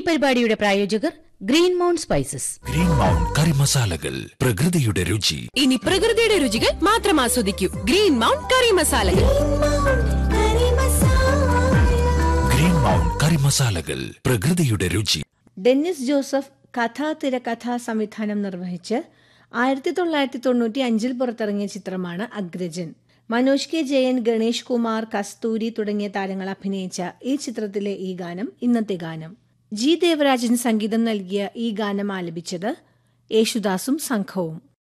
പരിപാടിയുടെ പ്രായോജകർ green mount spices green mount curry മസാലകൾ പ്രകൃതിയുടെ രുചി ഇനി പ്രകൃതിയുടെ രുചികൾ മാത്രം ആസ്വദിക്കൂ ഗ്രീൻ മൗണ്ട് കറി മസാലകൾ ഗ്രീൻ മൗണ്ട് കറി മസാലകൾ പ്രകൃതിയുടെ രുചി ഡെന്നിസ് ജോസഫ് കഥാ തിരക്കഥാ സംവിധാനം നിർവഹിച്ച് ആയിരത്തി തൊള്ളായിരത്തി തൊണ്ണൂറ്റി അഞ്ചിൽ പുറത്തിറങ്ങിയ ചിത്രമാണ് അഗ്രജൻ മനോജ് കെ ജയൻ ഗണേഷ് കുമാർ കസ്തൂരി തുടങ്ങിയ താരങ്ങൾ അഭിനയിച്ച ഈ ചിത്രത്തിലെ ഈ ഗാനം ഇന്നത്തെ ഗാനം ജി ദേവരാജൻ സംഗീതം നൽകിയ ഈ ഗാനം ആലപിച്ചത് യേശുദാസും സംഘവും